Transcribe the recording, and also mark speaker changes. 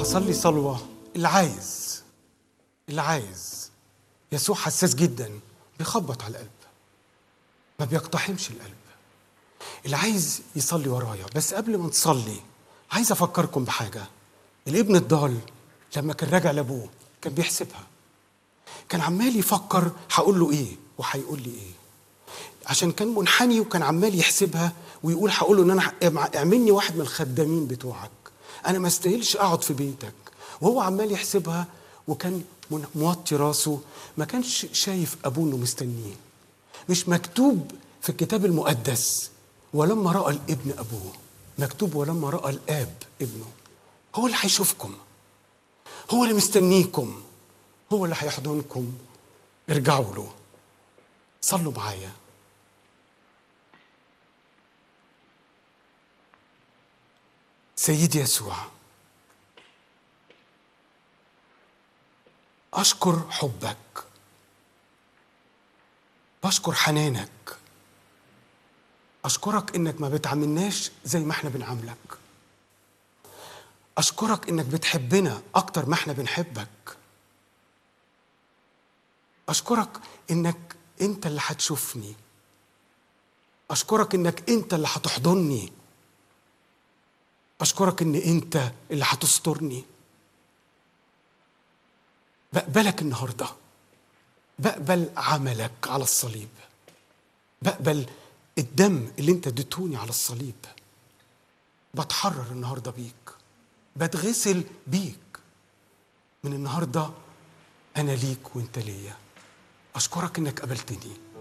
Speaker 1: هصلي صلوة اللي عايز اللي عايز يسوع حساس جدا بيخبط على القلب ما بيقتحمش القلب اللي عايز يصلي ورايا بس قبل ما تصلي عايز افكركم بحاجه الابن الضال لما كان راجع لابوه كان بيحسبها كان عمال يفكر هقول له ايه وهيقول لي ايه عشان كان منحني وكان عمال يحسبها ويقول هقول له ان انا اعملني واحد من الخدامين بتوعك انا ما استاهلش اقعد في بيتك وهو عمال يحسبها وكان من- موطي راسه ما كانش شايف ابوه انه مستنيه مش مكتوب في الكتاب المقدس ولما راى الابن ابوه مكتوب ولما راى الاب ابنه هو اللي هيشوفكم هو اللي مستنيكم هو اللي هيحضنكم ارجعوا له صلوا معايا سيدي يسوع اشكر حبك بشكر حنانك اشكرك انك ما بتعاملناش زي ما احنا بنعاملك اشكرك انك بتحبنا اكتر ما احنا بنحبك اشكرك انك انت اللي هتشوفني اشكرك انك انت اللي هتحضني اشكرك ان انت اللي هتسترني بقبلك النهارده بقبل عملك على الصليب بقبل الدم اللي انت اديتوني على الصليب بتحرر النهارده بيك بتغسل بيك من النهارده انا ليك وانت ليا اشكرك انك قبلتني